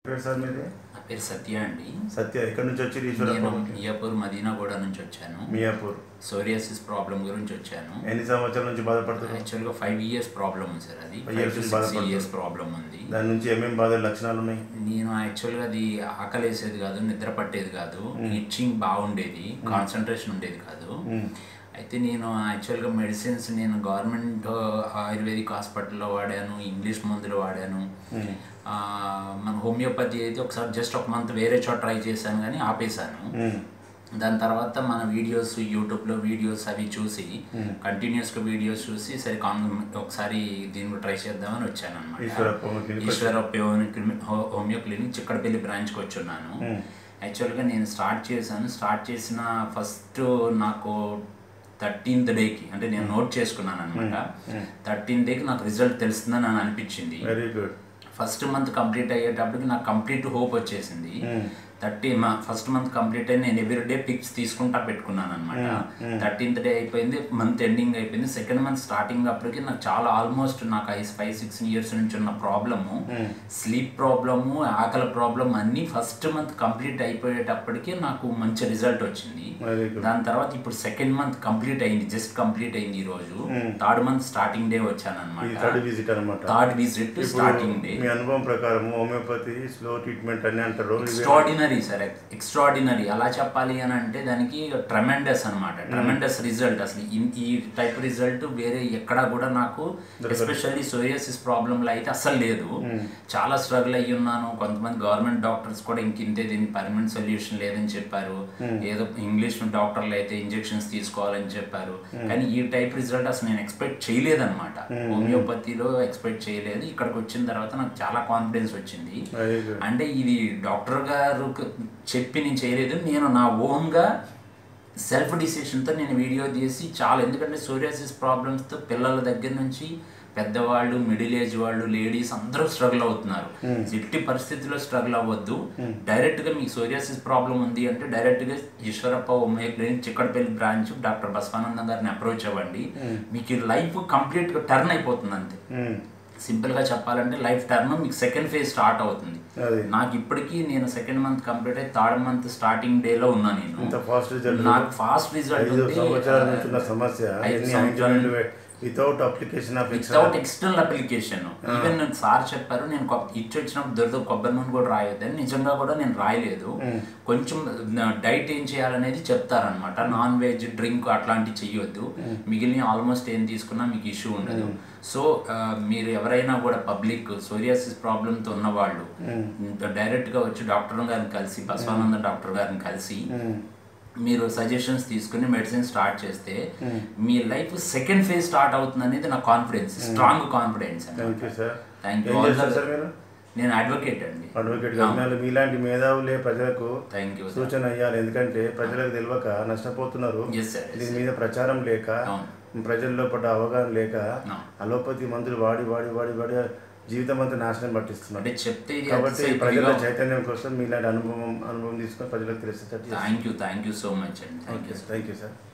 పేరు సార్ మీది నా పేరు సత్య అండి సత్య ఎక్కడి నుంచి వచ్చి నేను ఈశ్వరప్పకి మియాపూర్ మదీనాగూడ నుంచి వచ్చాను మియాపూర్ సోరియాసిస్ ప్రాబ్లం గురించి వచ్చాను ఎన్ని సంవత్సరాల నుంచి బాధపడుతున్నారు యాక్చువల్గా ఫైవ్ ఇయర్స్ ప్రాబ్లం ఉంది సార్ అది Five ఫైవ్ years టు నుంచి సిక్స్ బాధపడుతున్నారు. ఇయర్స్ ప్రాబ్లం ఉంది దాని నుంచి ఏమేమి బాధ లక్షణాలు ఉన్నాయి నేను యాక్చువల్గా అది ఆకలేసేది కాదు నిద్ర పట్టేది కాదు ఇచ్చింగ్ బాగుండేది కాన్సన్ట్రేషన్ ఉండేది కాదు అయితే నేను యాక్చువల్గా మెడిసిన్స్ నేను గవర్నమెంట్ ఆయుర్వేదిక్ హాస్పిటల్లో వాడాను ఇంగ్లీష్ మందులు వాడాను ఆ, మన హోమియోపతి అయితే ఒకసారి జస్ట్ ఒక మంత్ వేరే చోట ట్రై చేశాను కానీ ఆపేశాను మ్మ్. దాని తర్వాత మన వీడియోస్ యూట్యూబ్లో వీడియోస్ అవి చూసి కంటిన్యూస్గా వీడియోస్ చూసి సరే కాన్ ఒకసారి దీన్ని ట్రై చేద్దామని వచ్చాను అనమాట Eshwarappa homeo clinic Eshwarappa homeo క్లిని- హో- హోమియో క్లినిక్ చిక్కడపల్లి బ్రాంచ్కి వచ్చున్నాను యాక్చువల్గా నేను స్టార్ట్ చేశాను స్టార్ట్ చేసిన ఫస్ట్ నాకు థర్టీన్త్ డేకి అంటే నేను నోట్ చేసుకున్నాను అనమాట థర్టీన్త్ డేకి నాకు రిజల్ట్ తెలుస్తుందని అని అనిపించింది very good first month complete అయ్యేటప్పటికి నాకు కంప్లీట్ హోప్ వచ్చేసింది థర్టీ మా ఫస్ట్ మంత్ కంప్లీట్ అయ్యి నేను ఎవ్రీ డే పిక్స్ తీసుకుంటా పెట్టుకున్నాను అనమాట థర్టీన్త్ డే అయిపోయింది మంత్ ఎండింగ్ అయిపోయింది సెకండ్ మంత్ స్టార్టింగ్ అప్పటికి నాకు చాలా ఆల్మోస్ట్ నాకు ఐ ఫైవ్ సిక్స్ ఇయర్స్ నుంచి ఉన్న ప్రాబ్లము స్లీప్ ప్రాబ్లము ఆకలి ప్రాబ్లమ్ అన్నీ ఫస్ట్ మంత్ కంప్లీట్ అయిపోయేటప్పటికి నాకు మంచి రిజల్ట్ వచ్చింది వెరీ గుడ్ దాని తర్వాత ఇప్పుడు సెకండ్ మంత్ కంప్లీట్ అయింది జస్ట్ కంప్లీట్ అయింది ఈ రోజు థర్డ్ మంత్ స్టార్టింగ్ డే వచ్చాను ఇది అనమాట థర్డ్ విజిట్ అనమాట థర్డ్ విజిట్ స్టార్టింగ్ డే మీ అనుభవం ప్రకారం హోమియోపతి స్లో ట్రీట్మెంట్ అని అంటారు ఇవి- ఎక్స్ట్రాడినరీ సార్ ఎక్స్ట్రాడినరీ అలా చెప్పాలి అని అంటే దానికి ట్రమెండస్ అనమాట ట్రమెండస్ రిజల్ట్ అసలు ఈ- ఈ టైప్ రిజల్ట్ వేరే ఎక్కడా కూడా నాకు ఎస్పెషల్లీ సోరియాసిస్ ప్రాబ్లంలో అయితే అస్సలు లేదు చాలా స్ట్రగుల్ అయ్యి ఉన్నాను కొంతమంది గవర్నమెంట్ డాక్టర్స్ కూడా ఇంక ఇంతే దీనికి పర్మనెంట్ సొల్యూషన్ లేదని చెప్పారు ఏదో ఇంగ్లీష్ డాక్టర్లు అయితే ఇంజెక్షన్స్ తీసుకోవాలని చెప్పారు కానీ ఈ టైప్ రిజల్ట్ అసలు నేను ఎక్స్పెక్ట్ చేయలేదన్నమాట హోమియోపతిలో ఎక్స్పెక్ట్ చేయలేదు ఇక్కడికి వచ్చిన తర్వాత నాకు చాలా కాన్ఫిడెన్స్ వచ్చింది వెరీ గుడ్ అంటే ఇది డాక్టర్ గారు చెప్పి నేను చేయలేదు నేను నా ఓన్గా సెల్ఫ్ డిసిషన్తో నేను వీడియో తీసి చాలా ఎందుకంటే సోరియాసిస్ ప్రాబ్లమ్స్తో పిల్లల దగ్గర నుంచి పెద్దవాళ్ళు మిడిల్ ఏజ్ వాళ్ళు లేడీస్ అందరూ స్ట్రగుల్ అవుతున్నారు ఎట్టి పరిస్థితిలో స్ట్రగుల్ అవ్వద్దు డైరెక్ట్గా మీకు సోరియాసిస్ ప్రాబ్లం ఉంది అంటే డైరెక్ట్గా Eshwarappa homeo clinic Chikkadpally branch doctor Basavanandam గారిని అప్రోచ్ అవ్వండి మీకు లైఫ్ కంప్లీట్గా టర్న్ అయిపోతుంది అంతే మ్మ్. సింపుల్ గా చెప్పాలంటే లైఫ్ టర్మ్ మీకు సెకండ్ ఫేజ్ స్టార్ట్ అవుతుంది అది నాకు ఇప్పటికీ నేను సెకండ్ మంత్ కంప్లీట్ అయ్యి థర్డ్ మంత్ స్టార్టింగ్ డే లో ఉన్నా నేను ఇంత ఫాస్ట్ రిజల్ట్ నాకు ఫాస్ట్ రిజల్ట్ ఐదు సంవత్సరాల నుంచి ఉన్న సమస్య ఐదు ఎన్ని సంవత్సరాలు without application of without external application even sir చెప్పారు నేను కొ- ఇచ్చి వచ్చినప్పుడు దొరద కొబ్బరి నూనె కూడా రాయొద్దని నిజంగా కూడా నేను రాయలేదు కొంచెం డైట్ ఏం చేయాలనేది చెప్తారనమాట నాన్ వెజ్ డ్రింక్ అట్లాంటివి చెయ్యొద్దు మిగిలిన ఆల్మోస్ట్ ఏం తీసుకున్నా మీకు ఇష్యూ ఉండదు సో మీరు ఎవరైనా కూడా పబ్లిక్ సోరియాసిస్ ప్రాబ్లంతో ఉన్న వాళ్ళు డైరెక్ట్ గా వచ్చి డాక్టర్ గారిని కలిసి బసవానంద డాక్టర్ గారిని కలిసి మీరు సజెషన్స్ తీసుకుని మెడిసిన్ స్టార్ట్ చేస్తే మీ లైఫ్ సెకండ్ ఫేజ్ స్టార్ట్ అవుతుంది అనేది నా confidence strong confidence thank you sir thank ఏం యూ చేస్తారు సార్ మీరు నేను అడ్వకేట్ అండి అడ్వకేట్ గారు మీలాంటి మేధావులే ప్రజలకు థ్యాంక్ యూ సూచన అయ్యాలి ఎందుకంటే ప్రజలకు తెలియక నష్టపోతున్నారు ఎస్ సార్ దీని మీద ప్రచారం లేక అవును. ప్రజల్లో పడ్డ అవగాహన లేక అవును. అలోపతి మందులు వాడి వాడి వాడి వాడి జీవితం అంతా నాశనం పట్టిస్తున్నారు అంటే చెప్తే ఇది కాబట్టి అతిశయ ప్రజల ప్రియం. చైతన్యం కోసం మీలాంటి అనుభవం అనుభవం తీసుకొని ప్రజలకు తెలిసేటట్టు thank you thank you so much అండి thank you thank you sir